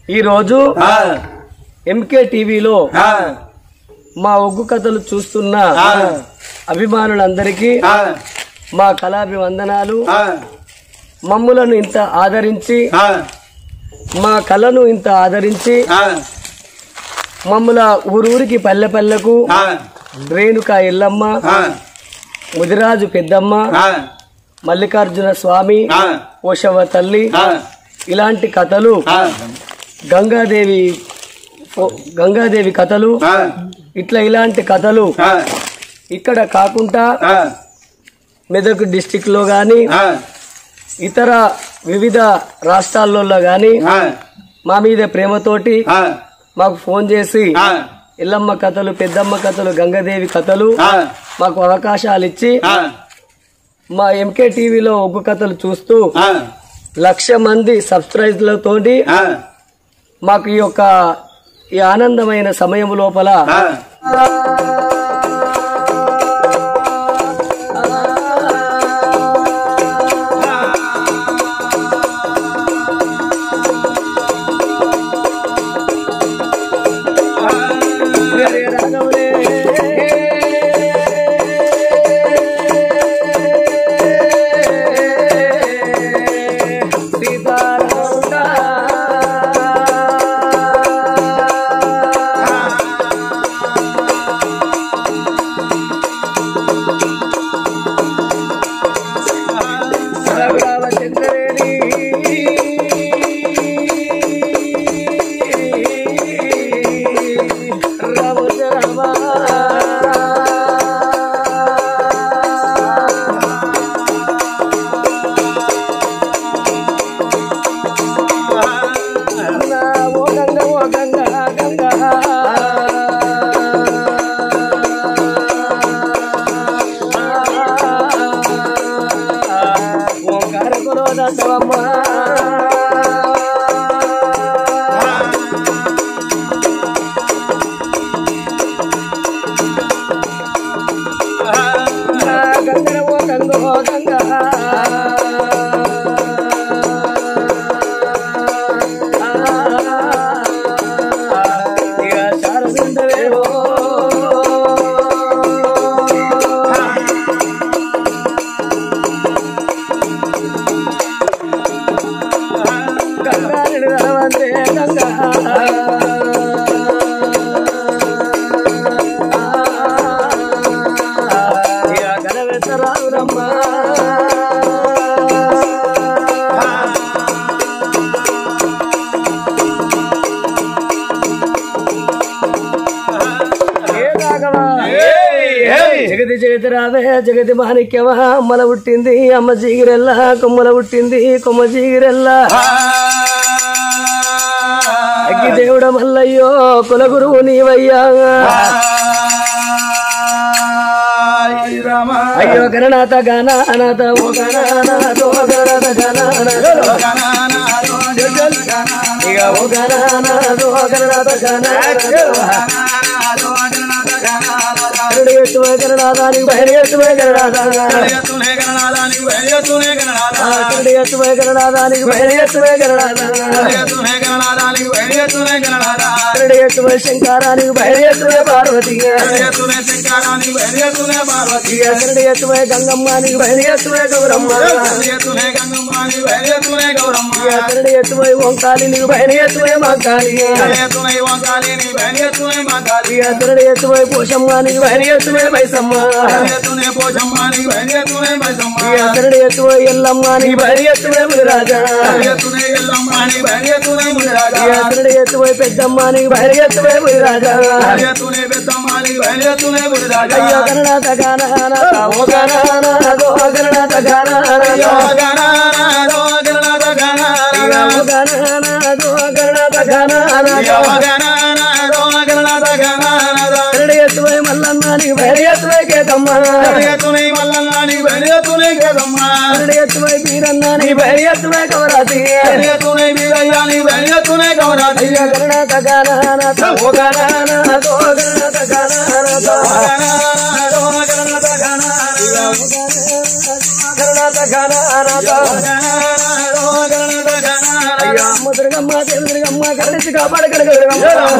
ఈ రోజు ఆ, ఎంకే టీవీలో ఆ, మా ఒగ్గు కథలు చూస్తున్న ఆ, అభిమానులందరికీ ఆ, మా కళాభివందనాలు ఆ, మమ్ములను ఇంత ఆదరించి ఆ, మా కళను ఇంత ఆదరించి ఆ, మమ్ముల ఊరూరికి పల్లె పల్లెకు ఆ, రేణుక ఎల్లమ్మ ఆ, ముదిరాజు పెద్దమ్మ ఆ, మల్లికార్జున స్వామి ఆ, ఓషవ తల్లి ఆ, ఇలాంటి కథలు ఆ, గంగాదేవి ఓ- గంగాదేవి కథలు ఆ, ఇట్లా ఇలాంటి కథలు ఆ, ఇక్కడ కాకుండా ఆ, మెదక్ డిస్టిక్ లో గాని ఆ, ఇతర వివిధ రాష్ట్రాల్లో గాని ఆ, మా మీద ప్రేమతోటి ఆ, మాకు ఫోన్ చేసి ఆ, ఎల్లమ్మ కథలు పెద్దమ్మ కథలు గంగాదేవి కథలు ఆ, మాకు అవకాశాలు ఇచ్చి ఆ, మా ఎంకే టీవీలో ఒగ్గు కథలు చూస్తూ ఆ, లక్ష మంది సబ్స్క్రైబ్లతోటి ఆ, మాకు ఈ యొక్క ఈ ఆనందమైన సమయం లోపల ఆ, జగతి జగతి రావే జగతి మాణిక్యమా అమ్మల పుట్టింది అమ్మ జీగిరెల్ల కొమ్మల పుట్టింది కొమ్మ జీగిరెల్ల అగ్గి దేవుడ మల్లయ్యో కులగురువు నీవయ్యా రామ అయ్యో గణనాథ గణనాథ ఓ గణనాథ ఓ గణనాథ గణనాథ ఇక ఓ గణనాథ ఓ గణనాథ గణనాథ కరుడు ఎత్తువే గణనాథానికి బయలు ఎత్తువే గణనాథ కరుడు ఎత్తువే గణనాథానికి బయలు ఎత్తువే గణనాథ కరుడు ఎత్తువే శంకారానికి బయలు ఎత్తువే పార్వతి ఇక కరుడు ఎత్తువే గంగమ్మానికి బయలు ఎత్తువే గౌరమ్మ ఇక కరుడు ఎత్తువే ఓంకాలినికి బయలు ఎత్తువే మాకాలి ఇక కరుడు ఎత్తువే పోషమ్మానికి బయలు ఎత్తువే మైసమ్మ ఇక కరుడు ఎత్తువే ఎల్లమ్మానికి బయలు ఎత్తువే ముదిరాజా ఇక కరుడు ఎత్తువే పెద్దమ్మానికి బయలు ఎత్తువే ముదిరాజా అయ్యో గణనాథ గణనాథ ఓ గణనాథ ఓ గణనాథ గణనాథ ఇక ఓ గణనాథ ఓ గణనాథ గణనాథ కరుడు ఎత్తువే మల్లన్నానికి బయలు ఎత్తువే కేతమ్మ కరుడు ఎత్తువే వీరన్నానికి బయలు ఎత్తువే కవరాతి అయ్యో గణనాథ గణనాథ ఓ గణనాథ ఓ గణనాథ గణనాథ గణనాథ గణనాథ అమ్మ దుర్గమ్మ దేవి దుర్గమ్మ కరుణించి కాపాడు కనకదుర్గమ్మ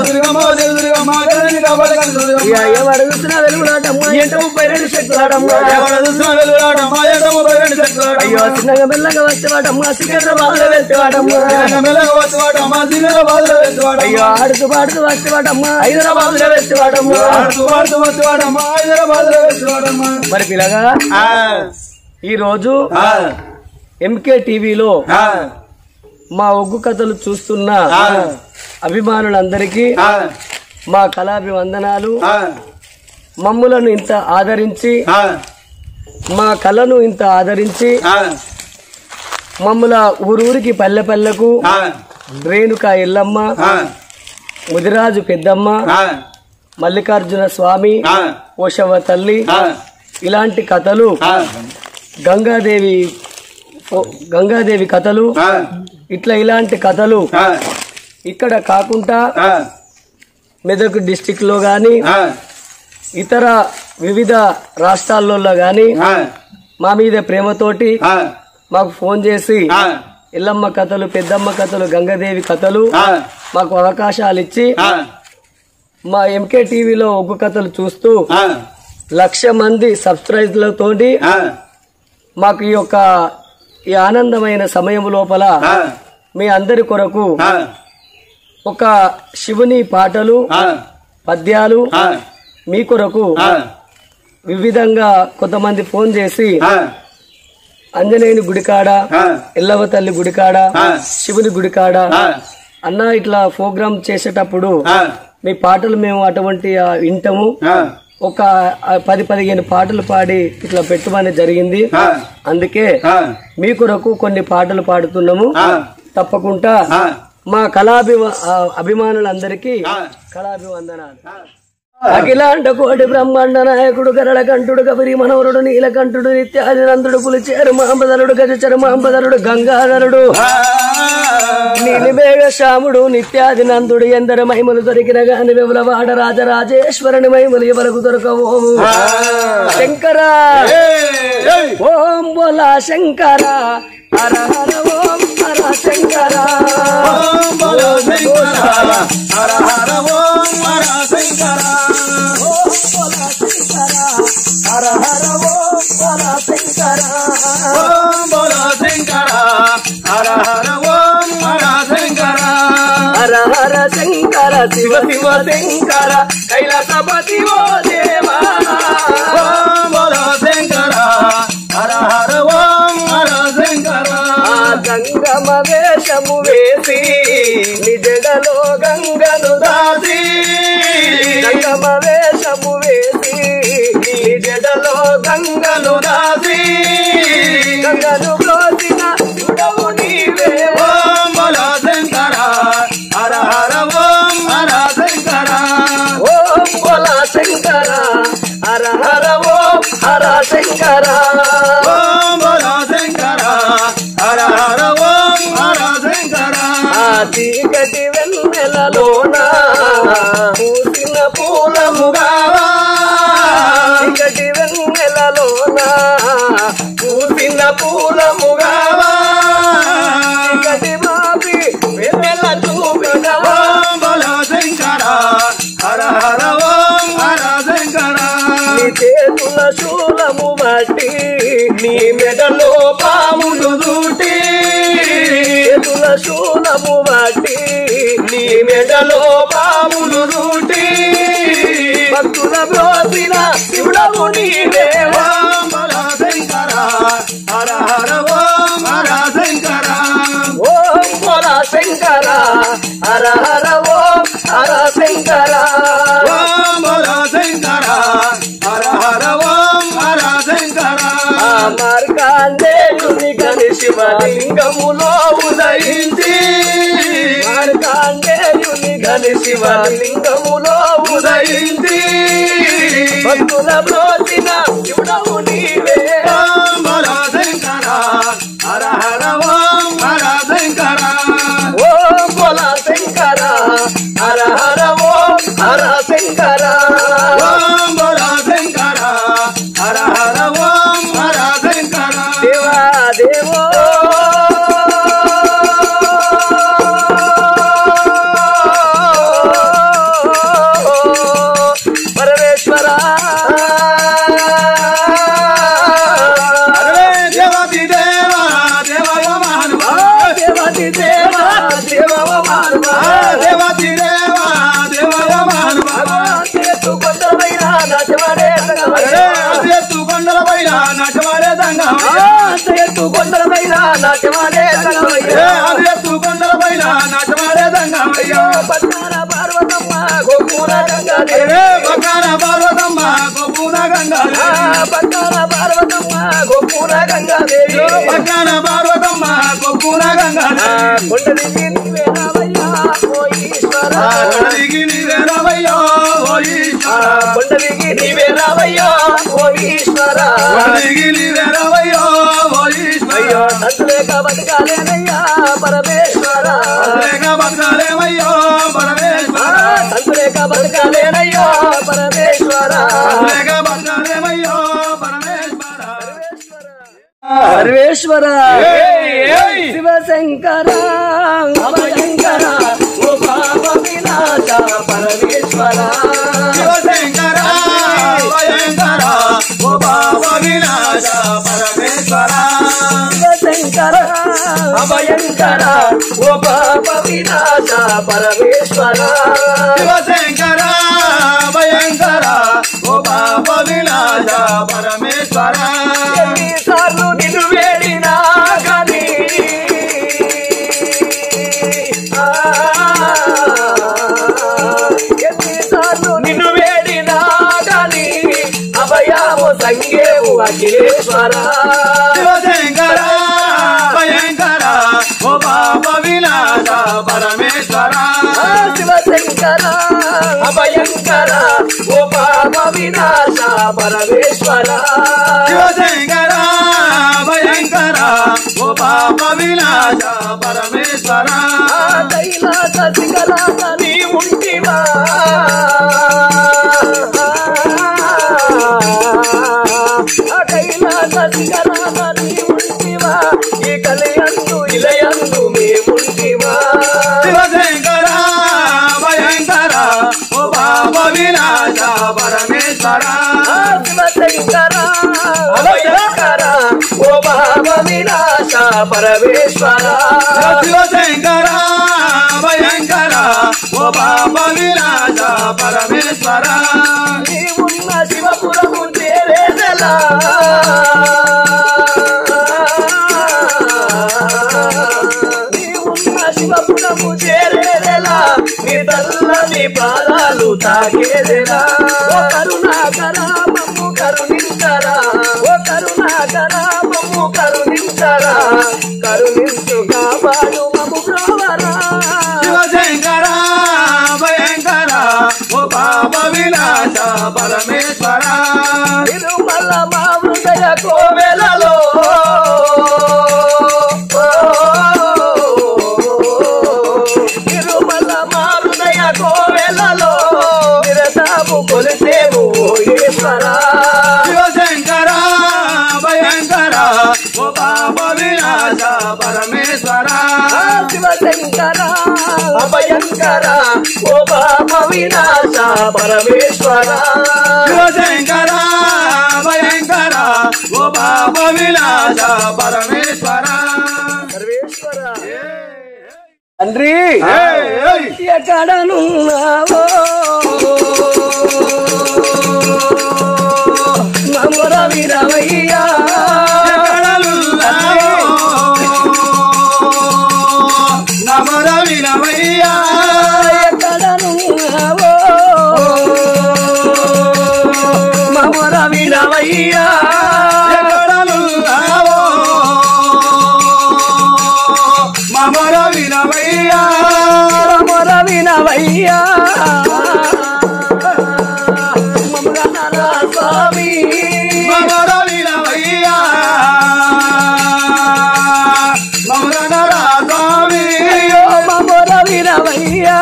ఇక ఏం అడుగుతున్నా వెలుగులాటమ్మ ఎంట ముప్పై రెండు శక్తులాటమ్మ అయ్యో చిన్నగా మెల్లగా వచ్చేవాటమ్మ సికింద్రాబాద్లో వెళ్తేవాటమ్మ అయ్యో ఆడుతూ పాడుతూ వచ్చేవాటమ్మ హైదరాబాద్ లో వెళ్తేవాటమ్మ మరి పిల్లగా ఈ రోజు ఎంకే టీవీలో మా ఒగ్గు కథలు చూస్తున్న అభిమానులందరికీ మా కళాభివందనాలు మమ్ములను ఇంత ఆదరించి మా కళను ఇంత ఆదరించి మమ్ముల ఊరూరికి పల్లె పల్లెకు రేణుక ఎల్లమ్మ ముదిరాజు పెద్దమ్మ మల్లికార్జున స్వామి ఓషవ తల్లి ఇలాంటి కథలు గంగాదేవి ఓ- గంగాదేవి కథలు ఇట్లా ఇలాంటి కథలు ఇక్కడ కాకుండా మెదక్ డిస్టిక్ లో గాని ఇతర వివిధ రాష్ట్రాల్లో గాని మా మీద ప్రేమతోటి మాకు ఫోన్ చేసి ఎల్లమ్మ కథలు పెద్దమ్మ కథలు గంగాదేవి కథలు మాకు అవకాశాలు ఇచ్చి మా ఎంకే టీవీలో ఒగ్గు కథలు చూస్తూ లక్ష మంది సబ్స్క్రైబ్లతోటి మాకు ఈ యొక్క ఈ ఆనందమైన సమయం లోపల మీ అందరి కొరకు ఒక శివుని పాటలు పద్యాలు మీ కొరకు వివిధంగా కొంతమంది ఫోన్ చేసి అంజనేయుని గుడికాడ ఎల్లవ తల్లి గుడికాడ శివుని గుడికాడ అన్న ఇట్లా ప్రోగ్రామ్ చేసేటప్పుడు మీ పాటలు మేము అటువంటి ఆ, వింటాము ఒక ఆ, పది పదిహేను పాటలు పాడి ఇట్లా పెట్టమని జరిగింది అందుకే మీ కొరకు కొన్ని పాటలు పాడుతున్నాము తప్పకుండా మా కళాభిమ ఆ, అభిమానులందరికీ కళాభివందనాలు అఖిలాండ కోటి బ్రహ్మాండ నాయకుడు గరళ కంఠుడు కబరి మనవరుడు నీలకంఠుడు నిత్యాదినందుడు పులిచేరు మాంబదరుడు గజచరు మాంబదరుడు గంగాధరుడు నీలిమేఘ శ్యాముడు నిత్యాదినందుడు ఎందరు మహిమలు దొరికిన గాని విమలవాడ రాజరాజేశ్వరుని మహిమలు ఎవరకు దొరకవోము శంకర ఓం బోలా శంకర హర హర ఓం హర శంకర హర హర ఓం హర శంకర హర హర శంకర శివ శివ శంకర కైలాసపతి ఓ దేవా ఆ గంగమ వేషము వేసి నిజడలో గంగను దాసి గంగమ వేషము వేసి నిజడలో గంగను దాసి గంగను బ్రోసిన చుడవు నీవే ఓం బోల శంకర హర హర ఓం హర శంకర ఆ చీకటి వెన్నెలలోన పూసిన పూలముగా చీకటి వెన్నెలలోన పూసిన పూలముగా చీకటి బాబి వెన్నెల చూపినవా నీ చేతుల శూలము బట్టి నీ మెడలో పాములు దూటి చేతుల శూలము బట్టి నీ మెడలో పాములు దూటి భక్తుల బ్రోసిన శివుడము నీవేవా ఓం బోల శంకర హర హర ఓం హర శంకర ఆ మార్కాండేయుని గని శివలింగములో ఉదయించి మార్కాండేయుని గని శివలింగములో ఉదయించి భక్తుల బ్రోచిన శివుడవు నీవే ఓం బోల శంకర హర హర ఓం హర శంకర దేవా దేవో వీరవయ్యో పట్టాన పార్వతమ్మ గోపూర గంగాదేవి అరే బకాన పార్వతమ్మ గోపున గంగాదేవి పట్టాన పార్వతమ్మ గోపూర గంగాదేవి బకాన పార్వతమ్మ గోపున గంగాదేవి కొండ దిగి నీవే రావయ్యా ఓ ఈశ్వర అడిగి నీవేరవయ్యో ఓ ఈశ్వర కొండ దిగి నీవే రావయ్యా ఓ ఈశ్వర అడిగి నీవేరవయ్యో ఓ ఈశ్వర అయ్యో తంతులేక బతకాలేనయ్యా పరమేశ్వర లేక బతకాలేమయ్యో పరమేశ్వర తంతులేక బతకాలేనయ్యా పరమేశ్వర లేక బతకాలేమయ్యో పరమేశ్వర సర్వేశ్వర ఏయ్, ఏయ్. శివశంకర అభయంకర ఓ పాప వినాశ పరమేశ్వర శివశంకర భయంకర ఓ పాప వినాశ పరమేశ్వర శివశంకర అభయంకర ఓ పాప వినాశ పరమేశ్వర శివశంకర భయంకర ఓ పాప వినాశ పరమేశ్వర ఎన్నిసార్లు నిన్ను వేడినా కానీ ఆ, ఎన్నిసార్లు నిన్ను వేడినా కానీ అభయాము సంగేవు అఖిలేశ్వర శివశంకర భయంకర ఓ పాప వినాశ పరమేశ్వర ఆ శివశంకర అభయంకర ఓ పాప వినాశ పరమేశ్వర శివశంకర భయంకర ఓ పాప వినాశ పరమేశ్వర ఆ కైలాస శిఖరాన నీ ఉంటివా ఆ కైలాస శిఖరాన నీ ఉంటివా ఈ కలయందు ఇలయందు మేముంటివా శివశంకర భయంకర ఓ పాప వినాశ పరమేశ్వర ఆ శివశంకర అభయంకర ఓ బాబ వినాశ పరమేశ్వర శివశంకర భయంకర ఓ పాప వినాశ పరమేశ్వర నీవున్న శివపురము చేరేదలా నీవున్న శివపురము చేరేదెలా నీ తల్లని పాదాలు తాకేదెలా ఓ కరుణాకర మమ్ము కరుణించరా ఓ కరుణాకర మమ్ము కరుణించరా కరుణించు కాపాడు మమ్ము బ్రోవరా శివశంకర భయంకర ఓ పాప వినాశ పరమేశ్వర తిరుమల మా హృదయ కోవెలలో తిరుమల మా హృదయ కోవెలలో నిరతాము కొలిసేము ఓ ఈశ్వరా శివశంకర భయంకర ఓ పాప వినాశ పరమేశ్వర ఆ శివశంకర అభయంకర ఓ పాప వినాశ పరమేశ్వర శివశంకర భయంకర ఓ పాప వినాశ పరమేశ్వర సర్వేశ్వర తండ్రి ఏయ్, ఏయ్. ఎక్కడనున్నావో మమర విరవయ్యా ఎక్కడలున్నావో? నమర వినవయ్యా ఎక్కడనున్నావో మమర విరవయ్యా ఎక్కడలున్నావో? మమర వినవయ్యా మమర వినవయ్యా మమర నర స్వామి మమర వినవయ్యా మమర నరాస్వామి అయ్యో మమర వినవయ్యా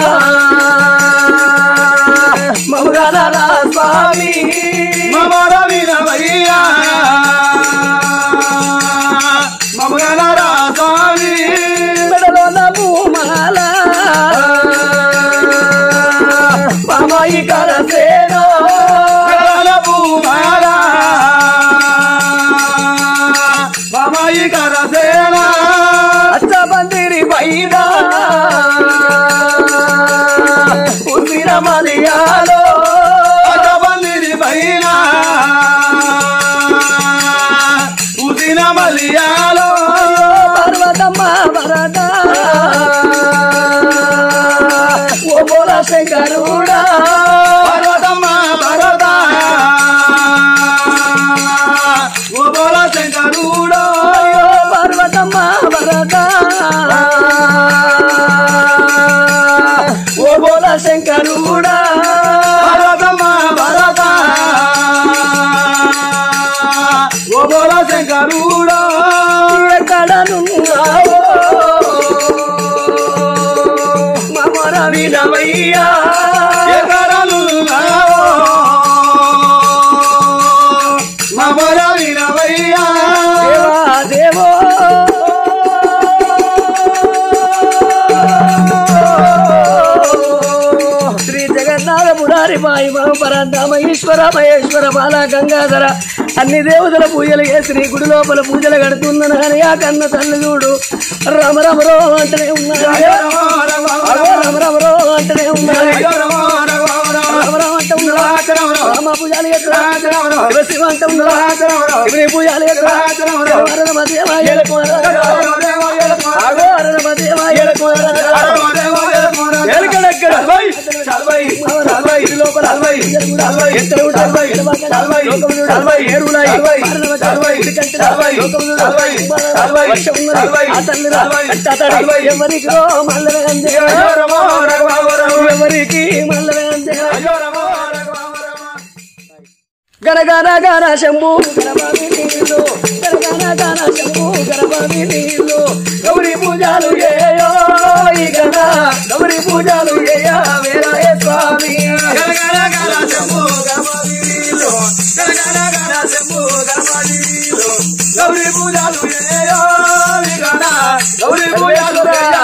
మమర నర స్వామి మమర వినవయ్యా మమర నరాస్వామి మెడలో నభూమాల మామాయి కరసేనో కరల భూమాల మమయి కరసేన అచ్చ బందిరి పైన ఉసిర మలియాలో అటబందిరి పైన ఉదిన మలియాలో పర్వతమ్మ వరద శంకరుడా పర్వతమ్మ పర్వత ఓ బోల శంకరుడో అయ్యో పర్వతమ్మ వరద ఓ బోల శంకరుడా పర్వతమ్మ పర్వత ఓ బోల శంకరుడో ఎక్కడనున్నావో మమర వినవయ్యా ఎకరాలున్నావో మమర వినవయ్యా దేవా దేవో శ్రీ జగన్నాథ మురారి మాయి పరంధామ ఈశ్వర మహేశ్వర బాల గంగాధర అన్ని దేవతల పూజలు చేసి నీ గుడి లోపల పూజలు కడుతున్నాను అని ఆ కన్న తల్లి చూడు రమ రమరో అంటనే ఉన్నాడు అగో రమ రమరో అంటనే ఉన్నాడు రమ రమ అంటే ఉన్నాడు రామ పూజలు ఎట్లా శివ శివ అంటే ఉన్నాడు శివుని పూజలు ఎట్లా వరద దేవాయ అగో వరద దేవాయ ఎలకడెక్కడ లోపల ఎత్తలు ఉంటాయి ఎవరికి ఎవరికి మల్లవేందే గనగన గన శంభు గణపతి నీళ్ళు గనగన గన శంభు గణపతి నీళ్ళు గౌరీ పూజలు ఏయో ఈ గణ గౌరీ పూజలు ఏయ వేరాయ స్వామి గౌరీ పూజలు ఏయో విగణ గౌరీ పూజలు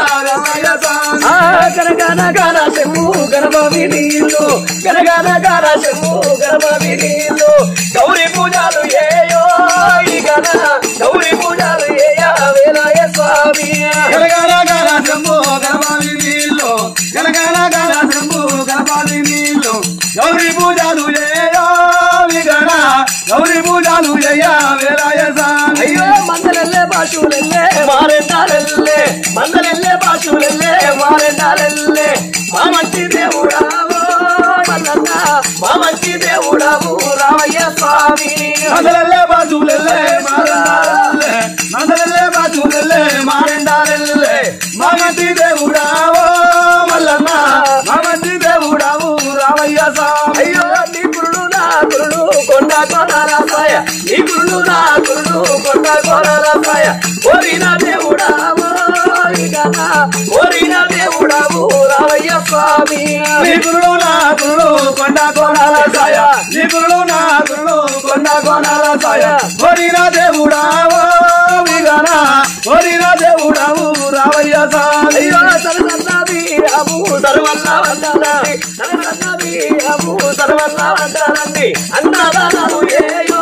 ఆ గనగన గన శంభు గణపతి నీళ్ళు గనగన గన శంభు గణపతి నీళ్ళు గౌరీ పూజలు ఏయో ఈ గణ గౌరీ పూజలు ఏయ వేరాయ స్వామి గనగన గన శంభు గణపతి నీళ్ళు గనగన గన శంభు గణపతి నీళ్ళు గౌరీ పూజలు ఏయో విగణ గౌరీ పూజలు ఏయ వేలాయ స్వామి అయ్యో మందలెల్లే బాషులెల్లే మారెండాలెల్లే మందలెల్లే బాషులెల్లే మారెండాలెల్లే మా మంచి దేవుడావో మల్లన్న మా మంచి దేవుడావు రామయ్య స్వామి మందలల్లే బాజులెల్లే మారండాలెల్లే మందలల్లే బాజులెల్లే మారండాలెల్లే మగతి దేవుడావో మల్లన్న మగతి దేవుడావు రామయ్య స్వామి అయ్యో నీ గురుడు నా గురుడు కొండ కోనారాసాయ నీ గురుడు నా గురుడు కొండ కోనారాసాయ కోరిన దేవుడావో ఇకన కోరిన దేవుడావు రామయ్య స్వామి నీ గురుడు నా గురుడు కొండ కోణాల సాయ నీ గురుడు నా గురుడు కొండ కోణాల సాయ కోరిన దేవుడావో విగన కోరిన దేవుడావు రామయ్య స్వామి అయ్యో సర్వన్నాభి అబు సర్వన్నా వందనాలి సర్వన్నాభి అబు సర్వన్నా వందనాలి అన్నదానాలు ఏయో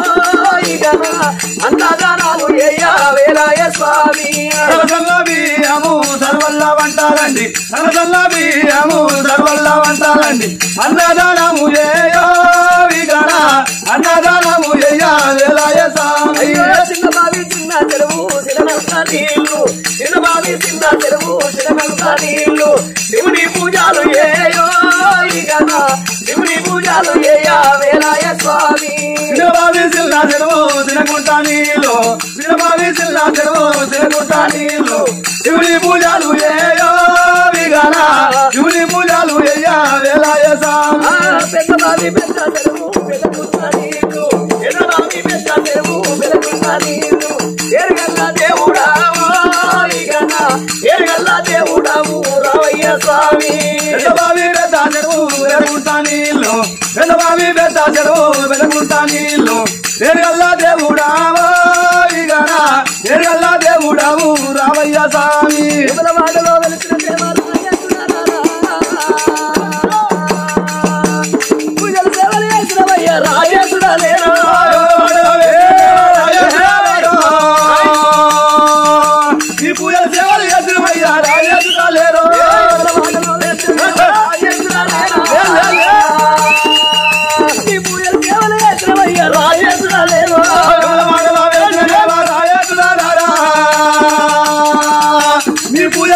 ఇగన అన్నదానాలు ఏయ వేలాయ స్వామి సరసల్ల బియ్యము సర్వల్ల వంటాలండి సరసల్ల బియ్యము సర్వల్ల వంటాలండి అన్నదానము ఏయో విగణ అన్నదానము ఏయ వేలాయ స్వామి అయ్యో చిన్న బావి చిన్న చెరువు చిన్నమంత నీళ్లు చిన్న బావి చిన్న చెరువు చిన్నమంత నీళ్లు శివుని పూజలు ఏయో ఇగన శివుని పూజలు ఏయ వేలాయ స్వామి వినబావి సిల్ల చెరువు తినకుంటా నీళ్ళు వినబావి సిల్ల చెరువు తినకుంటా నీళ్ళు శివుని పూజలు ఏయో విగణ శివుని పూజలు ఏయ వేలాయ స్వామి పెద్ద బావి పెద్ద చెరువు పెద్దకుంట నీళ్లు పెద్ద బావి పెద్ద చెరువు పెద్దకుంట నీళ్లు ఎరగల్ల దేవుడావో ఇగన ఎరగల్ల దేవుడావు రావయ్య స్వామి పెద్దబావి పెద్ద చెరువు వెలుగుంటా నీళ్ళు పెద్దబావి పెద్ద చెరువు వెలుగుంటా నీళ్ళు ఎరగల్లా దేవుడావో ఇగన ఎరగల్లా దేవుడావు రావయ్య స్వామి వాడలో వెలిసిన దేవాలయ పూజలు సేవలు చేసినవయ్య రాజేశుడా లేరా ఈ పూజల సేవలు చేసిన రాజేశ్వరా లేరు మీ పూజ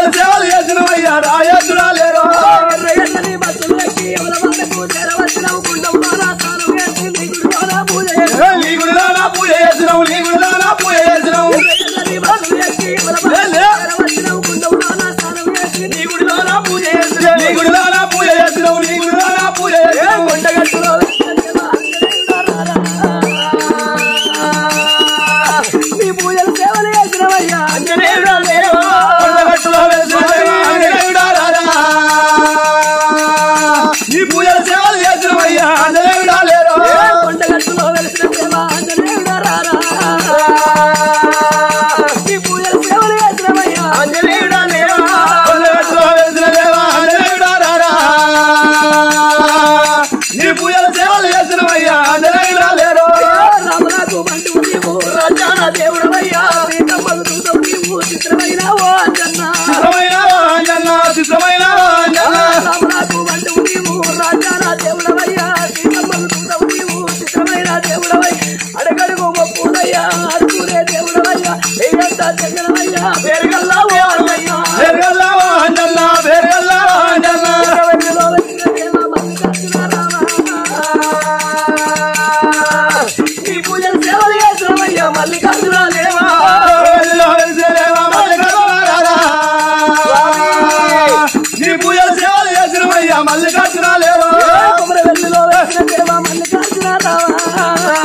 మల్లికార్జున లేవో కొమరవెల్లిలో వెలిసిన దేవా మల్లికార్జున రావా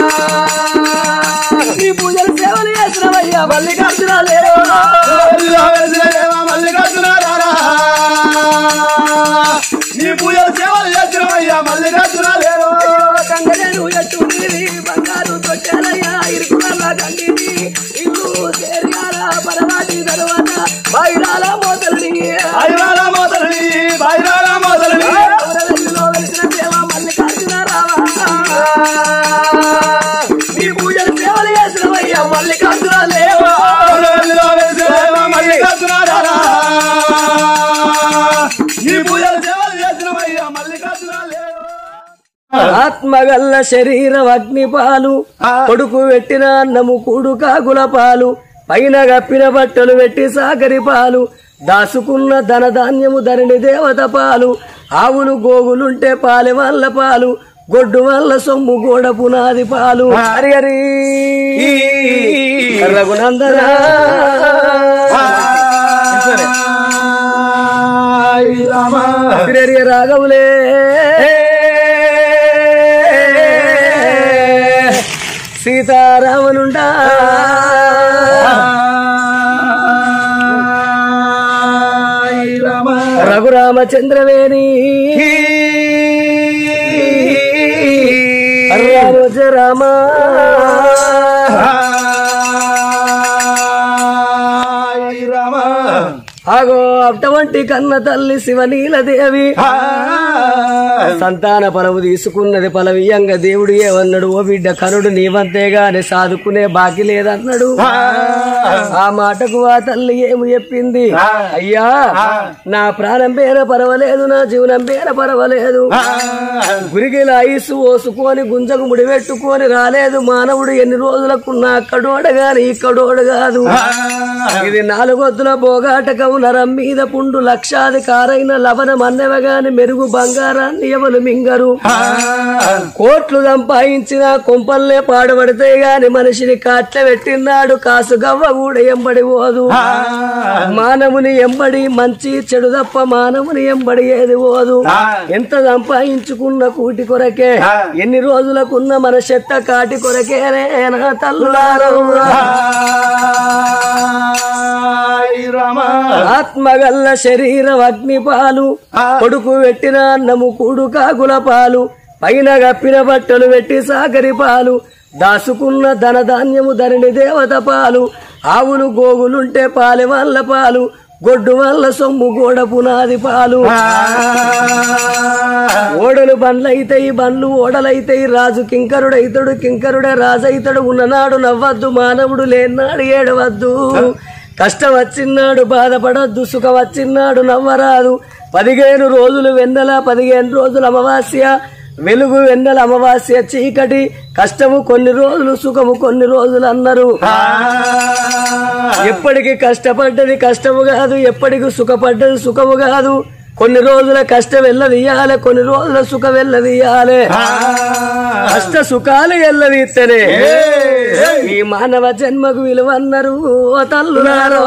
నీ పూజలు సేవలు చేసినవయ్యా మల్లికార్జున లేవా కొమరవెల్లిలో వెలిసిన దేవా మల్లికార్జున రారా నీ పూజలు సేవలు చేసినవయ్యా మల్లికార్జున లేవో కంగనేను ఎట్టు నీది బంగారు తొట్టాలయ్యా ఇరుకుల కంటిది ఇల్లు చేరియాల పరవాటి తర్వాత బయరాల మోతల్ని బైరాల మొదలని బైరాల మొదలని కొమరవెల్లిలో వెలిసిన దేవా మల్లికార్జున రావా నీ పూజలు సేవలు చేసినవయ్యా మల్లికార్జున లేవా కొమరవెల్లిలో వెలిసిన దేవా మల్లికార్జున రారా నీ పూజలు సేవలు చేసినవయ్యా మల్లికార్జున లేవో ఆత్మగల్ల శరీరం అగ్నిపాలు కొడుకు పెట్టిన అన్నము కూడు కాకుల పాలు పైన గప్పిన బట్టలు పెట్టి సాగరి పాలు దాసుకున్న ధనధాన్యము ధరణి దేవత పాలు ఆవులు గోగులుంటే పాలె వల్ల పాలు గొడ్డు వల్ల సొమ్ము గోడ పునాది పాలు హరి హరి రఘునందన హరి హరి రాఘవులే సీతారామనుండా రఘురామచంద్రవేణి రామోజ రామ ఆగో అటువంటి కన్న తల్లి శివనీలదేవి సంతాన పలవు తీసుకున్నది పలవీయంగా దేవుడు ఏమన్నాడు ఓ బిడ్డ కనుడు నీవంతేగాని సాదుకునే బాకి లేదన్నాడు ఆ మాటకు ఆ తల్లి ఏమి చెప్పింది అయ్యా నా ప్రాణం పేర పర్వాలేదు నా జీవనం పేర పర్వాలేదు గురిగిల ఐసు ఓసుకొని గుంజకు ముడిపెట్టుకొని రాలేదు మానవుడు ఎన్ని రోజులకు నా అక్కడోడ గాని ఇక్కడోడు కాదు ఇది నాలుగొద్దుల బోగాటకం నరం మీద పుండు లక్షాధికారైన లవణం అన్నవగాని మెరుగు బంగారాన్ని ఎవరు మింగరు కోట్లు సంపాదించిన కొంపల్లే పాడుపడితే గాని మనిషిని కాట్ల పెట్టినాడు కాసు గవ్వ కూడా ఎంబడి పోదు మానవుని ఎంబడి మంచి చెడు తప్ప మానవుని ఎంబడి ఏది పోదు ఎంత సంపాదించుకున్న కూటి కొరకే ఎన్ని రోజులకున్న మన చెత్త కాటి కొరకేనే నా తల్లులారో ఆత్మగల్ల శరీరం అగ్నిపాలు కొడుకు పెట్టిన అన్నము కూడు కాకుల పాలు పైన గప్పిన బట్టలు పెట్టి సాగరి పాలు దాసుకున్న ధనధాన్యము ధరణి దేవత పాలు ఆవులు గోగులుంటే పాలె వల్ల పాలు గొడ్డు వల్ల సొమ్ము గోడ పునాది పాలు ఓడలు బండ్లైతాయి బండ్లు ఓడలైతాయి రాజు కింకరుడైతడు కింకరుడే రాజైతడు ఉన్ననాడు నవ్వద్దు మానవుడు లేనాడు ఏడవద్దు కష్టం వచ్చిన్నాడు బాధపడద్దు సుఖం వచ్చిన్నాడు నవ్వరాదు పదిహేను రోజులు వెన్నెల పదిహేను రోజులు అమావాస్య వెలుగు వెన్నెల అమావాస్య చీకటి కష్టము కొన్ని రోజులు సుఖము కొన్ని రోజులు అన్నారు ఎప్పటికి కష్టపడ్డది కష్టము కాదు ఎప్పటికి సుఖపడ్డది సుఖము కాదు కొన్ని రోజుల కష్టం వెళ్ళదీయాలి కొన్ని రోజుల సుఖం వెళ్ళదీయాలి కష్ట సుఖాలు వెళ్ళదీస్తేనే ఈ మానవ జన్మకు విలువన్నారు ఓ తల్లులారో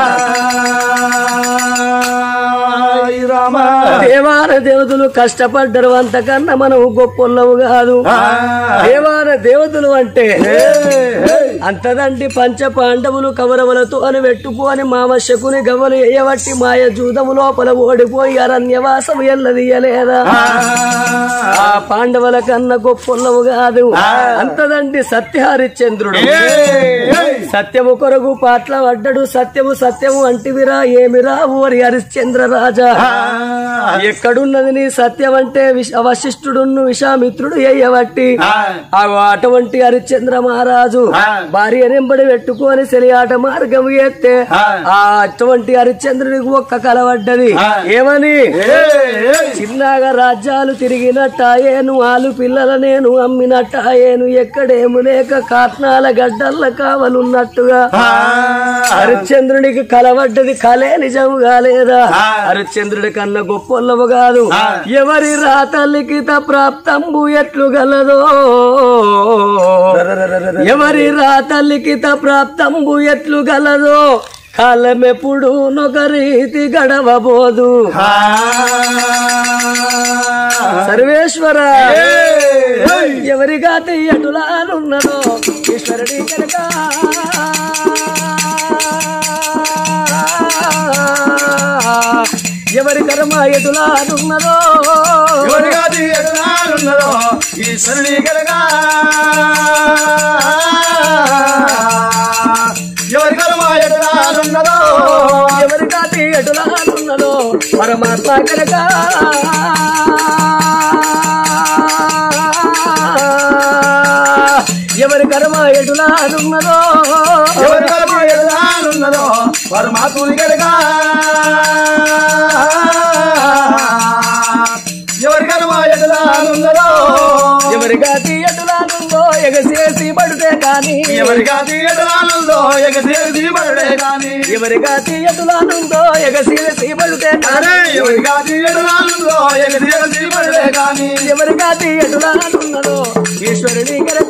దేవాన దేవతలు కష్టపడ్డరు అంతకన్నా మనం గొప్పలవు కాదు దేవాన దేవతలు అంటే అంతదంటి పంచ పాండవులు కవరవులతో అని పెట్టుకొని మామ శకుని గవలు ఎయ్యబట్టి మాయ జూదము లోపల ఓడిపోయి అరణ్యవాసం ఎల్లదీయలేదా ఆ పాండవుల కన్నా గొప్పలవు కాదు అంతదంటి సత్యహరిశ్చంద్రుడు సత్యము కొరకు పాటల పడ్డడు సత్యము సత్యము అంటివిరా ఏమిరా ఓరి హరిశ్చంద్ర రాజా ఎక్కడున్నది నీ సత్యం అంటే విశ- వశిష్ఠుడును విషామిత్రుడు ఎయ్యబట్టి ఆ అటువంటి హరిశ్చంద్ర మహారాజు భార్య నింబడి పెట్టుకొని సెలియాట మార్గం ఎత్తే ఆ అటువంటి హరిశ్చంద్రుడికి ఒక్క కలవడ్డది ఏమని చిన్నగా రాజ్యాలు తిరిగినట్టాయేను ఆలు పిల్లల నేను అమ్మినట్టాయేను ఎక్కడేము లేక కాట్నాల గడ్డల్ల కావలున్నట్టుగా హరిశ్చంద్రునికి కలవడ్డది కలే నిజము కాలేదా హరిశ్చంద్రుడి కన్నా గొప్పొల్లవు కాదు ఎవరి రాతలికిత ప్రాప్తంబు ఎట్లు గలదో ఎవరి రాతలికిత ప్రాప్తంబు ఎట్లు గలదో కాలమెప్పుడు నొక రీతి గడవబోదు మహేశ్వర ఎవరిగా తీయటులానున్నదో ఈశ్వరుడి కనుక ఎవరి కర్మ ఎటులానున్నదో ఎవరిగా తీయగలన్నదో ఈశ్వరుని కలగా ఎవరి కలమాయటన్నదో ఎవరిగా తీయటులానున్నదో పరమాత్మ కనుక ఎవరి కర్మ ఎటులానున్నదో ఎవరి కలమాయటన్నదో పరమాత్ముని కలగా ఎవరి కలమాయటన్నదో ఎవరిగా తీయటులానుందో ఎగసేసి పడితే కానీ ఎవరిగా తీయటన్నదో ఎగసేసి పడే కానీ ఎవరిగా తీయటులానుందో ఎగసేసి పడితే అరే కానీ ఎవరిగా తీయటన్నదో ఎగసేసి పడే కానీ ఎవరిగా తీయటులానున్నదో ఈశ్వరుని కనుక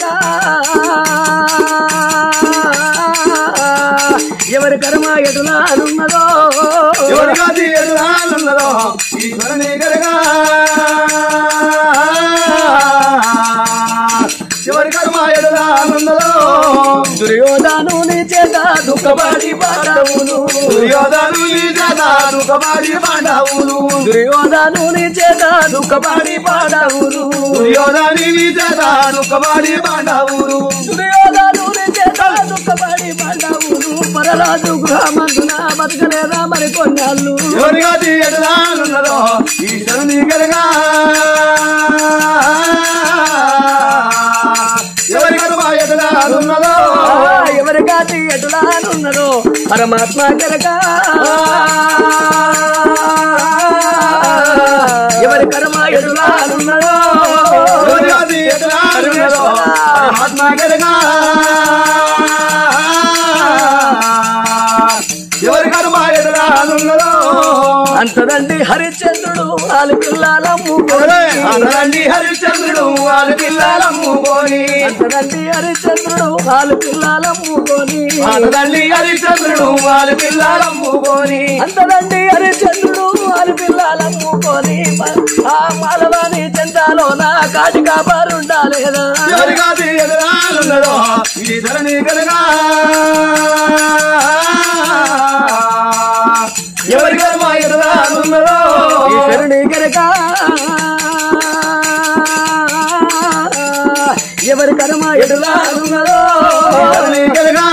ఎవరి కర్మ ఎటులానున్నదో ఎవరిగా తీయటన్నదో ఈశ్వరుని కలగా ఎవరి కర్మాయటన్నదో దుర్యోధను నీ చేత దుఃఖపడి పాడవును దుర్యోధను నీ చేత దుఃఖపడి పాండవులు దుర్యోధను నీ చేత దుఃఖపడి పాడవును దుర్యోధని నీ చేత దుఃఖపడి పాండవులు దుర్యోధను నీ చేత దుఃఖపడి పాడవును పరరాజు గృహమందున బతకలేదా మరి కొన్నాళ్ళు ఎవరిగా తీయటన్నదో ఈశ్వరుని కలగా ఎవరి కర్మాయటన్నదో ఎవరిగా తీయటులానున్నదో పరమాత్మ కనుక ఎవరి కర్మ ఎటులానున్నదో ఎవరిగా తీయటన్నదో పరమాత్మ కలగా ఎవరి కర్మాయటన్నదో అంతదండి హరిశ్చంద్రుడు వాళ్ళ పిల్లలమ్ము అందరండి హరిశ్చంద్రుడు వాళ్ళ పిల్లలమ్ముకొని అంతదండి హరిశ్చంద్రుడు వాళ్ళ పిల్లలమ్ముకొని అందరండి హరిశ్చంద్రుడు వాళ్ళ పిల్లలమ్ముకొని అంతదండి హరిశ్చంద్రుడు వాళ్ళ పిల్లలమ్ముకొని ఆ మాలవాణి చెందాలో నా కాటి కాపారుండాలేదా ఎవరిగా తీయగలన్నదో ఇది ధరణి కనుగా ఎవరి కర్మ ఎదురానున్నదో ఈశ్వరుని కనుక ఎవరి కర్మ ఎటులానున్నదో ధరణి కనుగా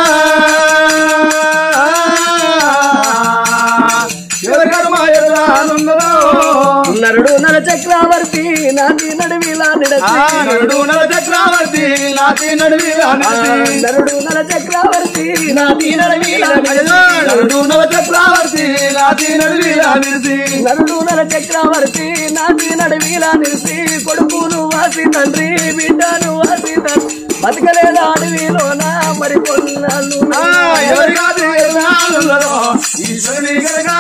ఎవరి కర్మ ఎదురానున్నదో నరుడు నర చక్రవర్తి నాటి నడువిలా ఆ నిడచి నరుడు నర చక్రవర్తి నాటి నడువిలా నిలిచి. నరుడు నర చక్రవర్తి నాటి నడువిలా నిడచి నరుడు నర చక్రవర్తి నాటి నడువిలా నిలిచి. నరుడు నర చక్రవర్తి నాటి నడువిలా నిలిచి కొడుకును వాసి తండ్రి బిడ్డను వాసి తండ్రి బతకలేదా అడవిలోన మరి కొన్నాళ్ళు ఆ ఎవరిగా తీయగలన్నదో ఈశ్వరుని కనుగా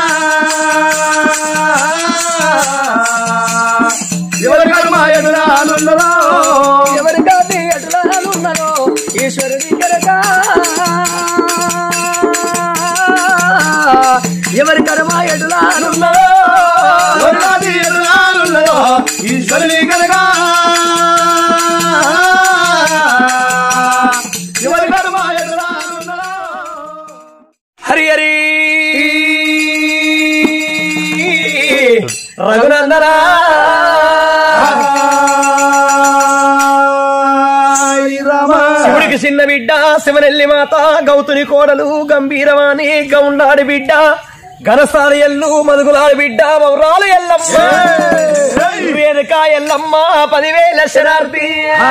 ఎవరి కర్మ ఎదురానున్నదో ఎవరి కాటి ఎటులానున్నదో ఈశ్వరుని కనుక ఎవరి కర్మ ఎటులానున్నదో ఎవరిగా తీయగలన్నదో ఈశ్వరుని కనుగా ఎవరి కర్మ ఎదురానున్నదో హరి హరి రఘునందనా శివుడికి చిన్న బిడ్డ శివనెల్లి మాత గౌతుని కోడలు గంభీరవాణి గౌండాడి బిడ్డ ఘనస్థాని ఎల్లు మదుగులాడి బిడ్డ మౌరాలు ఎల్లమ్మ వేదిక ఎల్లమ్మ పదివేల శరార్థి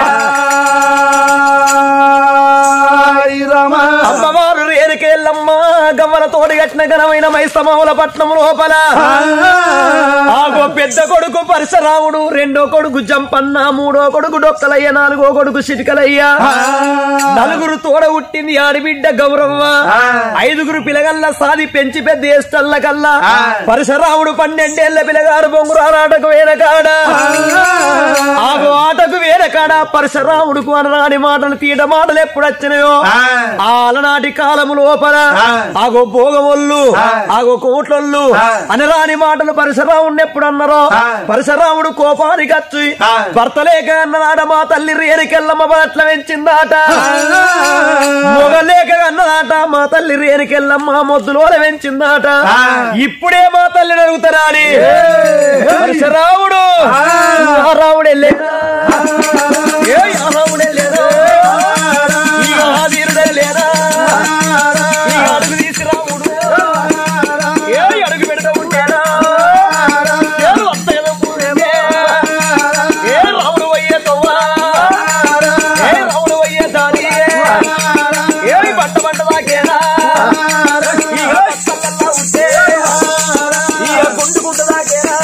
అమ్మవారు రేరుకి ఎల్లమ్మ గవ్వల తోడి కట్టిన ఘనమైన మైస్తమౌల పట్నం లోపల ఆగో పెద్ద కొడుకు పరశురాముడు రెండో కొడుకు జంపన్న మూడో కొడుకు డొక్కలయ్య నాలుగో కొడుకు చిటికలయ్య నలుగురు తోడ పుట్టింది ఆడిబిడ్డ గౌరవ్వ ఐదుగురు పిలగల్ల సాది పెంచి పెద్ద ఏష్టల్ల కల్లా పరశురాముడు పన్నెండేళ్ల పిలగాడు బొంగురారాటకు వేరే కాడ ఆగో ఆటకు వేరే కాడ కాడ పరశురాముడుకు అనరాని మాటలు తీట మాటలు ఎప్పుడు వచ్చినాయో ఆ అలనాటి కాలము లోపల ఆగో భోగవొల్లు ఆగో కోట్లొల్లు అనరాని మాటలు పరశురాముడిని ఎప్పుడు అన్నారో పరశురాముడు కోపానికి వచ్చి భర్త లేక అన్నదాట మా తల్లి రేణికెళ్ళమ్మ బట్ల పెంచిందాట మొగలేక అన్నదాట మా తల్లి రేణికెళ్ళమ్మ మొద్దులోల పెంచిందాట ఇప్పుడే మా తల్లిని అడుగుతారా అని పరశురాముడు ఆ రాముడే లేదా ఏ ఆ రాముడే లేదా ఈ ఆ వీరుడే లేదా ఈ అడుగు తీసి రాముడు ఏ అడుగు పెడతా ఉంటాడా ఏ వస్తాయో పూరేమే. ఏ రాముడు అయ్యే తవ్వా ఏ రాముడు అయ్యే దాని ఏ బట్ట బట్ట దాకేనా ఈ బట్టలల్లా ఉంటే ఈ గుండు గుండు దాకేనా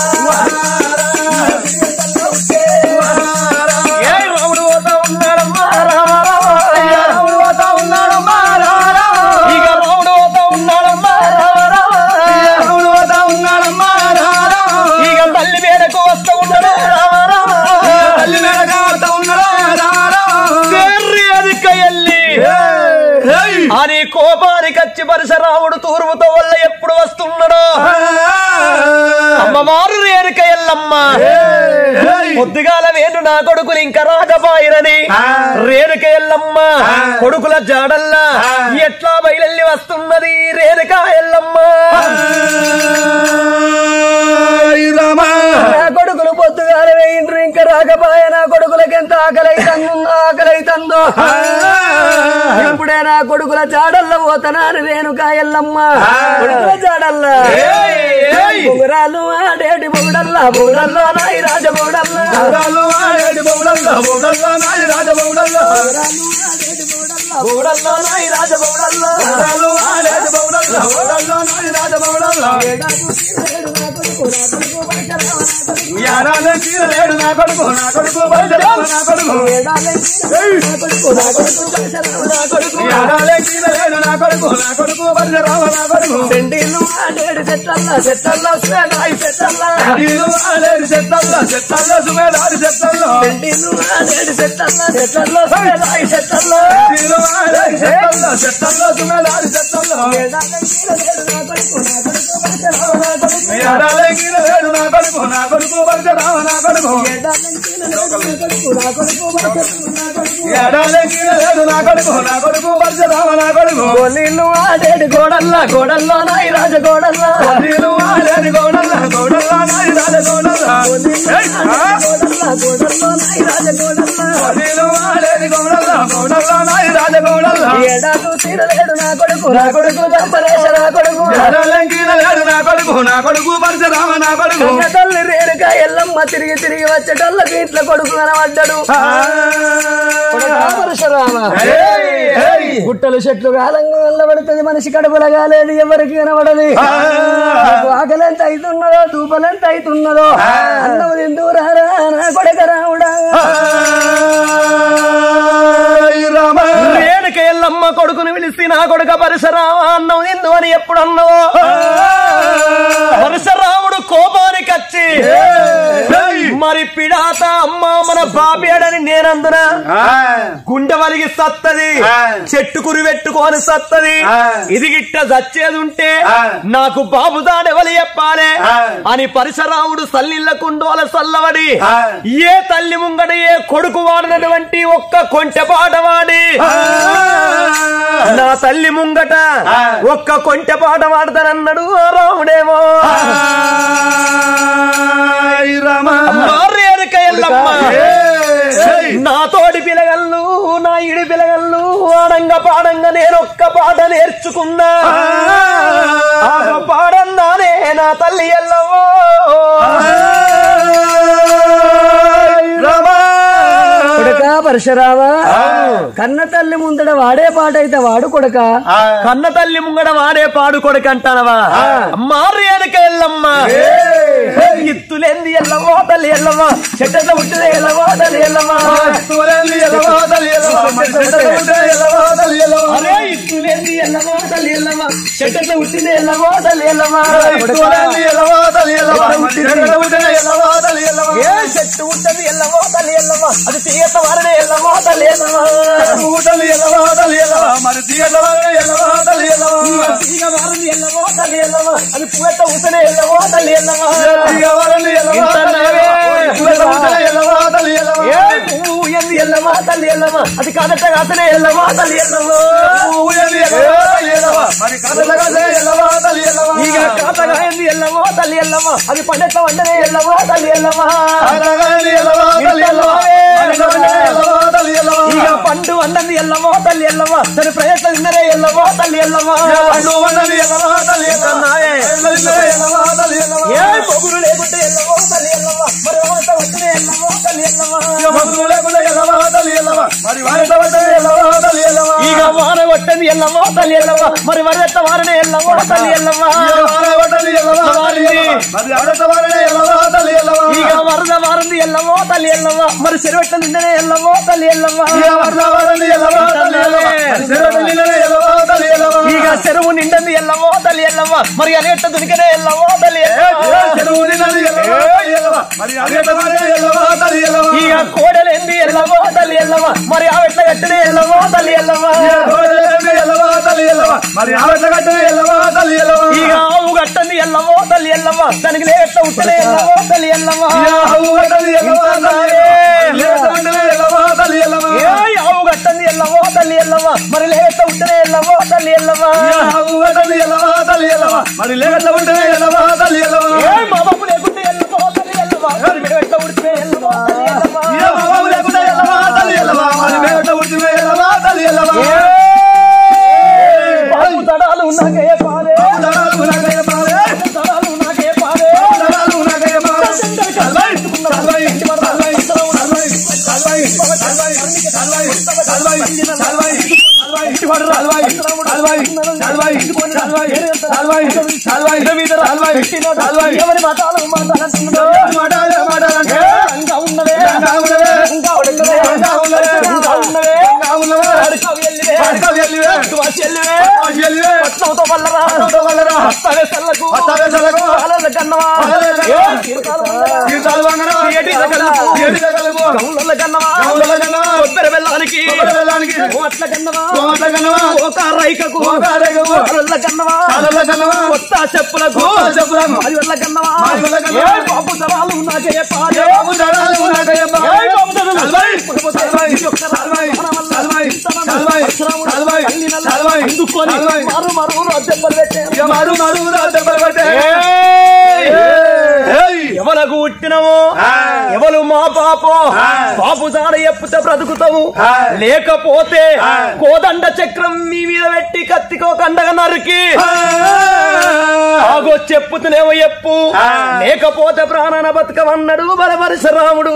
ఏ రాముడు పోతా ఉన్నాడమ్మా రామ రామ రాముడు పోతా ఉన్నాడమ్మా రామ రామ ఇక రాముడు పోతా ఉన్నాడమ్మా రామ రామ రాముడు పోతా ఉన్నాడమ్మా రామ రామ ఇక తల్లి మేరకు వస్తూ ఉన్నాడు రామ రామ తల్లి మేరకు వస్తూ ఉన్నాడు రామ రామ అదిక ఎల్లి అని కోపానికి వచ్చి పరశురాముడు తూర్పుతో వల్ల ఎప్పుడు వస్తున్నాడో అమ్మవారు రేణుక ఎల్లమ్మ పొద్దుగాల వేణు నా కొడుకులు ఇంకా రాకపోయిరని రేణుక ఎల్లమ్మ కొడుకుల జాడల్లా ఎట్లా బయలెల్లి వస్తున్నది రేణుక ఎల్లమ్మ నా కొడుకులు పొద్దుగాల వేయిండ్రు ఇంకా రాకపోయే నా కొడుకులకి ఎంత ఆకలైతుందో ఆకలైతుందో ఇప్పుడే నా కొడుకుల జాడల్ల పోతనాను రేణుక ఎల్లమ్మ కొడుకుల జాడల్ల బుగురాలు ఆడేటి బుగుడల్లా బుగుడల్లో నాయి రాజ బుగుడల్లా బుగుడల్లో నాయి రాజ బుగుడల్లా లేడు నా కొడుకు నా కొడుకు బయలుదేరావు నా కొడుకు ఏడాలే కీల లేడు నా కొడుకు నా కొడుకు బయలుదేరావు నా కొడుకు పెండిలు ఆడేడు చెట్టల్లా చెట్టల్లో నాయి చెట్టల్లా నీళ్ళు ఆలేడు చెత్తల్లో చెత్తల్లో సుమేదారి చెత్తల్లో పెండిలు ఆడేడు చెట్టల్లా చెట్టల్లో నాయి చెట్టల్లో నీళ్ళు ఆలేడు చెత్తల్లో చెత్తల్లో సుమేదారి చెత్తల్లో ఏడాలే కీల లేడు నా కొడుకు నా కొడుకు బయలుదేరావు నా కొడుకు ఏడాలే కీల లేడు నా కొడుకు నా కొడుకు బయలుదేరావు నా కొడుకు గోలీలు ఆడేడు గోడల్లా గోడల్లో నాయి రాజ గోడల్లా నీళ్ళు ఆలేడు గౌడల్ల గౌడల్ల నాయి రాజ గౌడల్ల ఏయ్, ఆ? గోడల్లా గోడల్లో నాయి రాజ గోడల్లా నీళ్ళు ఆలేడు గౌడల్ల గౌడల్ల నాయి రాజ గౌడల్ల ఏడాదు తీరలేడు నా కొడుకు నా కొడుకు దంపరేశ నా కొడుకు ఏడాలే కీల లేడు నా కొడుకు నా కొడుకు బయలుదేరావు నా కొడుకు కన్న తల్లి రేణుక ఎల్లమ్మ తిరిగి తిరిగి వచ్చేటోళ్ళకి ఇట్ల కొడుకు కనబడ్డాడు పరశురామ ఏయ్, ఏయ్. గుట్టలు చెట్లు కాలంగా వెళ్ళబడుతుంది మనిషి కడుపులో కాలేదు ఎవరికి కనబడదు నాకు ఆకలి ఎంత అవుతున్నదో దూపలు ఎంత అవుతున్నదో అన్నం తింటూ రారా నా కొడుక రావుడా రామ రేణుక ఎల్లమ్మ కొడుకుని పిలిచి నా కొడుక పరశురామ అన్నం ఎందు అని ఎప్పుడు అన్నవో పరశురాముడు కోపానికి వచ్చి మరి పిడాత అమ్మ మన బాబేడని నేనందున గుండె వలిగి సత్తది ఆ. చెట్టు కురి పెట్టుకొని సత్తది ఆ. ఇది గిట్ట చచ్చేది ఉంటే ఆ. నాకు బాబు దాడెవలి చెప్పాలే ఆ. అని పరశురాముడు సల్లిళ్ళ కుండోల సల్లవడి ఆ. ఏ తల్లి ముంగట ఏ కొడుకు వాడినటువంటి ఒక్క కొంటె పాట వాడి నా తల్లి ముంగట ఆ. ఒక్క కొంటె పాట వాడతానన్నాడు ఆ రాముడేమో రామ మారేరుక ఎల్లమ్మ నా తోడి పిలగల్లు నా ఇడి పిలగల్లు ఆడంగ పాడంగా నేను ఒక్క పాట నేర్చుకున్నా ఆ పాడన్నానే నా తల్లి ఎల్లవో కొడుక పరశురామ కన్న తల్లి ముందడ వాడే పాట అయితే వాడు కొడుక కన్న తల్లి ముంగడ వాడే పాడు కొడుకంటానవా మారేరుక ఎల్లమ్మ ఇత్తులేంది ఎల్లవో తల్లి ఎల్లమ్మ చెట్టెట్ల పుట్టిన ఎల్లవో తల్లి ఎల్లమ్మ అరే ఇత్తులేంది ఎల్లవో తల్లి ఎల్లమ్మ చెట్టెట్ల పుట్టిన ఎల్లవో తల్లి ఎల్లమ్మ ఏ చెట్టు చెట్టు ఉంటుంది ఎల్లవో తల్లి ఎల్లవ అది తీయత వారనే ఎల్లవో తల్లి ఎల్లవ తల్లి ఎల్లవా తల్లి ఎల్లవా మరి తీయటవా ఎల్లవా తల్లి ఎల్లవా తీగ వారని ఎల్లవో తల్లి ఎల్లవ అది పువ్వెత్త ఉసనే ఎల్లవో తల్లి ఎల్లవ తీయవారని ఎల్లవా తల్లి ఎల్లవా పువ్వుల ఎల్లవా తల్లి ఎల్లవా ఏ పువ్వు ఎంది ఎల్లవా తల్లి ఎల్లవ అది కాదట కాసనే ఎల్లవా తల్లి ఎల్లవ పువ్వుని ఎల్లవా తల్లి ఎల్లవా మరి కదలగదే ఎల్లవా తల్లి ఎల్లవా ఇక కాతగా ఎంది ఎల్లవో తల్లి ఎల్లవ అది పండెత్త వండనే ఎల్లవో తల్లి ఎల్లవ కదలగదే ఎల్లవా తల్లి ఎల్లవా మరి కదలగదే ఎల్లవా తల్లి ఎల్లవా ఇక పండు అన్నది ఎల్లవో తల్లి ఎల్లవ దాని ప్రయత్నం తిన్నరే ఎల్లవో తల్లి ఎల్లవ పండు వన్నది ఎల్లవా తల్లి ఎల్లవా ఎల్లవా తల్లి ఎల్లవా ఏ పొగురు లేకుంటే ఎల్లవో తల్లి ఎల్లవ మరి వాట వచ్చిన ఎల్లవో తల్లి ఎల్లవ భక్తులు లేకుండా ఎల్లవా తల్లి ఎల్లవా మరి వారిట పడ్డది ఎల్లవా తల్లి ఎల్లవా ఇక వాన కొట్టని ఎల్లవో తల్లి ఎల్లవ మరి వరెత్త వారనే ఎల్లవో తల్లి ఎల్లవ వారే పడ్డది ఎల్లవా తల్లి ఎల్లవా మరి ఆడట వారినే ఎల్లవా తల్లి ఎల్లవా ఇక వరద వారంది ఎల్లవో తల్లి ఎల్లవ మరి చెరువెట్ట నిండనే ఎల్లవో తల్లి ఎల్లవ ఇక వరద వారిని ఎల్లవా తల్లి ఎల్లవా మరి చెరట నీళ్ళనే ఎల్లవా తల్లి ఎల్లవా ఇక చెరువు నిండింది ఎల్లవో తల్లి ఎల్లవ మరి అలేట దునికనే ఎల్లవో తల్లి ఎల్లవ చెరువు నిన్నది ఎల్లవా తల్లి ఎల్లవా మరి ఆడట వారినే ఎల్లవా తల్లి ఎల్లవా ఇక కోడలేంది ఎల్లవో తల్లి ఎల్లవ మరి ఆవెట్ల కట్టనే ఎల్లవో తల్లి ఎల్లవ కోడలేమి ఎల్లవా తల్లి ఎల్లవా మరి ఆడట కట్టనే ఎల్లవా తల్లి ఎల్లవా ఇక ఆవు కట్టంది ఎల్లవో తల్లి ఎల్లవ దానికి లేట్ల ఉట్టనే ఎల్లవో తల్లి ఎల్లవ ఇక ఆవు కట్టది ఎల్లవా తల్లి ఎల్లవా లేత వంటనే ఎల్లవా తల్లి ఎల్లవా ఏ ఆవు కట్టంది ఎల్లవో తల్లి ఎల్లవ మరి లేట్ల ఉట్టనే ఎల్లవో తల్లి ఎల్లవ ఆవు కట్టది ఎల్లవా తల్లి ఎల్లవా మరి లేత వంటనే ఎల్లవా తల్లి ఎల్లవా ఏ మా బాబు లేకుంటే ఎల్లవో తల్లి ఎల్లవ మరి లేట్ల ఉడితే ఎల్లవో తల్లి ఎల్లవ ఇక మా బాబు లేకుండా ఎల్లవా తల్లి ఎల్లవా మరి మేట ఉడిచిమే ఎల్లవా తల్లి ఎల్లవా బాబు తడాలు నాకే పాలే తడాలు నాకయ్య పాలే తడాలు నాకే పాలే తడాలు నాకయ్య పాలే తల్వై తల్వై తల్వై తల్వై తల్వై తల్వై తల్వై తల్వై తల్వై తల్వై తల్వై తల్వై తల్వై తల్వై తల్వై తల్వై తల్వై ఎవరి మతాలు మాట్లాడుతుందో మాటాలే మాటాలంటే ఇంకా ఉన్నవే ఇంకా ఉన్నవే ఇంకా ఉన్నవే ఇంకా ఉన్నవే ఇంకా ఉన్నవే ఇంకా ఉన్నవే అడకవి ఎల్లివే అడకవి ఎల్లివే వాసి ఎల్లివే వాసి ఎల్లివే పట్నంతో వల్లరా పట్నంతో వల్లరా హస్తవే సల్లకు హస్తవే సల్లకు కాలల కన్నవా కాలల కన్నవా ఏ కీర్తాలు వందరా. తీర్థాలు వంగనా ఏటి రకలు. ఏటి రకలు గౌళ్ళ కన్నవా గౌళ్ళ కన్నవా కొబ్బరి బెల్లానికి కొబ్బరి బెల్లానికి కోట్ల కన్నవా కోట్ల కన్నవా ఒక రైకకు ఒక రైకకు కాలల కన్నవా కాలల కన్నవా కొత్త చెప్పులకు కొత్త చెప్పులకు మాది వల్ల కన్నవా మాది వల్ల కన్నవా. ఏ బాబు తరాలు నాకే పాలే ఏ బాబు తరాలు నాకయ్య పాలే. ఏ బాబు తరాలు. తల్వై, కాకపోతే తల్వై, ఈ యొక్క తల్వై, మన వల్ల తల్వై, ఇంతనం తల్వై, పరిశ్రమలు తల్వై, తల్లి నల్ల తల్వై, అందుకొని తల్వై. మారు మారు దెబ్బలు పెట్టే ఇక మారు మారు రా దెబ్బలు పట్టే. ఏయ్! ఏయ్! ఎవలకు పుట్టినము ఆ. ఎవరు మా పాపం ఆ. పాపు జాడ ఎప్పితే బ్రతుకుతాము ఆ. లేకపోతే ఆ. కోదండ చక్రం మీ మీద పెట్టి కత్తికో కండగా నరికి ఆ! ఆగో చెప్పుతునేమో ఎప్పు ఆ. లేకపోతే ప్రాణాన బతుకమన్నాడు బలపరశురాముడు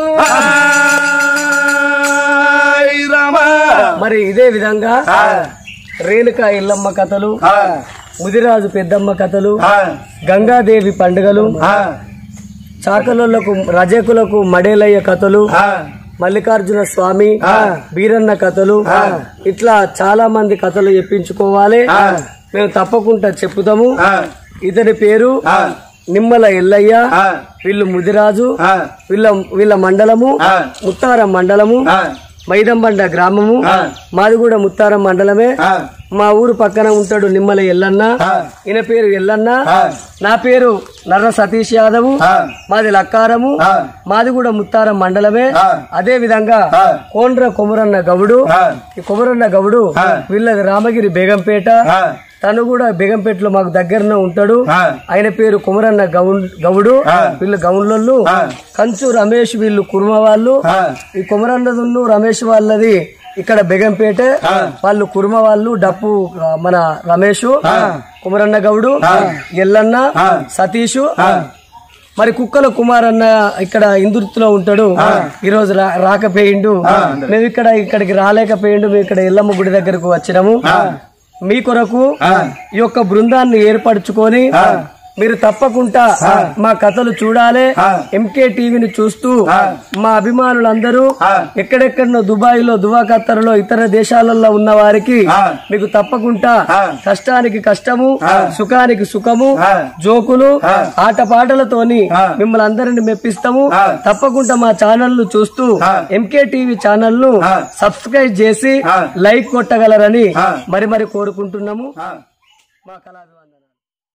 ఆయ్ రామ. మరి ఇదే విధంగా ఆ, రేణుకా ఇల్లమ్మ కథలు ఆ, ముదిరాజు పెద్దమ్మ కథలు ఆ, గంగాదేవి పండుగలు ఆ, చాకలోళ్లకు రజకులకు మడేలయ్య కథలు ఆ, మల్లికార్జున స్వామి ఆ. బీరన్న కథలు ఆ. ఇట్లా చాలా మంది కథలు చెప్పించుకోవాలి ఆ. మేము తప్పకుండా చెప్పుతాము ఆ, ఇతని పేరు ఆ. నిమ్మల ఎల్లయ్య ఆ, వీళ్ళు ముదిరాజు ఆ, వీళ్ళ వీళ్ళ మండలము ఆ. ముత్తారం మండలము ఆ, మైదంబండ గ్రామము ఆ. మాది కూడా ముత్తారం మండలమే ఆ, మా ఊరు పక్కన ఉంటాడు నిమ్మల ఎల్లన్న ఆ. ఈయన పేరు ఎల్లన్న ఆ. నా పేరు నర్ర సతీష్ యాదవ్ ఆ. మాది లక్కారము ఆ. మాది కూడా ముత్తారం మండలమే ఆ. అదే విధంగా ఆ. కోండ్ర కొమరన్న గౌడు ఆ. ఈ కొమరన్న గౌడు ఆ. వీళ్ళది రామగిరి బేగంపేట ఆ, తను కూడా బేగంపేటలో మాకు దగ్గరనే ఉంటాడు ఆ. ఆయన పేరు కుమరన్న గౌన్ గౌడు ఆ. వీళ్ళు గౌన్లు ఆ. కంచు రమేష్ వీళ్ళు కుర్మ వాళ్ళు ఆ. ఈ కుమరన్నదున్ను రమేష్ వాళ్ళది ఇక్కడ బెగంపేట ఆ. వాళ్ళు కుర్మ వాళ్ళు డప్పు ఆ, మన రమేష్ ఆ. కుమరన్న గౌడు ఆ. ఎల్లన్న ఆ. సతీష్ ఆ. మరి కుక్కల కుమార్ అన్న ఇక్కడ ఇందుర్తిలో ఉంటాడు ఈ రోజు రా- రాకపోయిండు మేము ఇక్కడ ఇక్కడికి రాలేకపోయిండు మేము ఇక్కడ ఎల్లమ్మ గుడి దగ్గరకు వచ్చినాము మీ కొరకు ఆ. ఈ యొక్క బృందాన్ని ఏర్పరచుకొని మీరు తప్పకుండా మా కథలు చూడాలి ఎంకే టీవీని చూస్తూ మా అభిమానులందరూ ఎక్కడెక్కడనో దుబాయ్ లో దువా ఖత్తర్లో ఇతర దేశాలలో ఉన్న వారికి మీకు తప్పకుండా కష్టానికి కష్టము సుఖానికి సుఖము జోకులు ఆటపాటలతోని మిమ్మల్ని అందరిని మెప్పిస్తాము తప్పకుండా మా ఛానల్ ను చూస్తూ ఎంకే టీవీ ఛానల్ ను సబ్స్క్రైబ్ చేసి లైక్ కొట్టగలరని మరి మరి కోరుకుంటున్నాము మా కళా